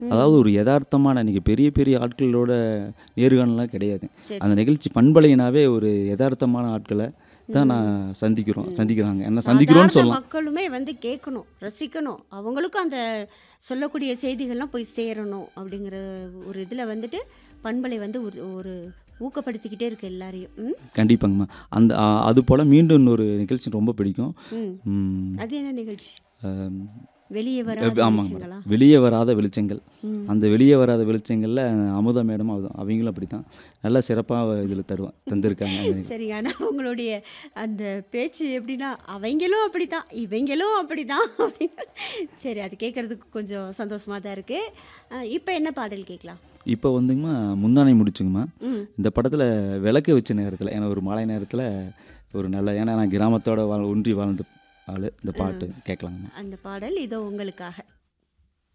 அதாவது ஒரு யதார்த்தமான இன்னைக்கு பெரிய பெரிய ஆட்களோட நேர்காணலாம் கிடையாது சரி அந்த நிகழ்ச்சி பண்பலையினாவே ஒரு யதார்த்தமான ஆட்களை தான் நான் சந்திக்கிறோம் சந்திக்கிறாங்க என்ன சந்திக்கிறோம்னு சாதாரண சொல்லலாம் மக்களுமே வந்து கேட்கணும் ரசிக்கணும் அவங்களுக்கும் அந்த சொல்லக்கூடிய செய்திகள்லாம் போய் சேரணும் அப்படிங்கிற ஒரு இதில் வந்துட்டு பண்பலை வந்து ஒரு ஒரு ஊக்கப்படுத்திக்கிட்டே இருக்கு எல்லாரையும் ம் கண்டிப்பாங்கம்மா அந்த ஆ, அது போல் மீண்டும் இன்னொரு நிகழ்ச்சி ரொம்ப பிடிக்கும் ம் ம், அது என்ன நிகழ்ச்சி ஆம், வெளியே வர ஆமாங்க விஷயங்களா மேடம் வெளியே வராத வெளிச்சங்கள் ம். அந்த வெளியே வராத வெளிச்சங்களில் அமுதா மேடம் அது அவங்களும் அப்படி தான் நல்லா சிறப்பாக இதில் தருவான் தந்திருக்காங்க அந்த நிகழ்ச்சி. சரி ஆனால் உங்களுடைய அந்த பேச்சு எப்படின்னா அவங்களும் அப்படிதான் இவங்களும் அப்படிதான் அப்படின்னு சரி அது கேட்கறதுக்கு கொஞ்சம் சந்தோஷமா தான் இருக்கு இப்போ என்ன பாடல் கேட்கலாம் இப்போ வந்துங்கம்மா முந்தானை முடிச்சுங்கம்மா ம் இந்த படத்தில் விளக்கு வச்ச நேரத்தில் ஏன்னா ஒரு மழை நேரத்தில் ஒரு நல்ல ஏன்னா நான் கிராமத்தோட வாழ் ஒன்றி வாழ்ந்த ஆள் இந்த பாட்டு கேட்கலாங்கம்மா அந்த பாடல் இதோ உங்களுக்காக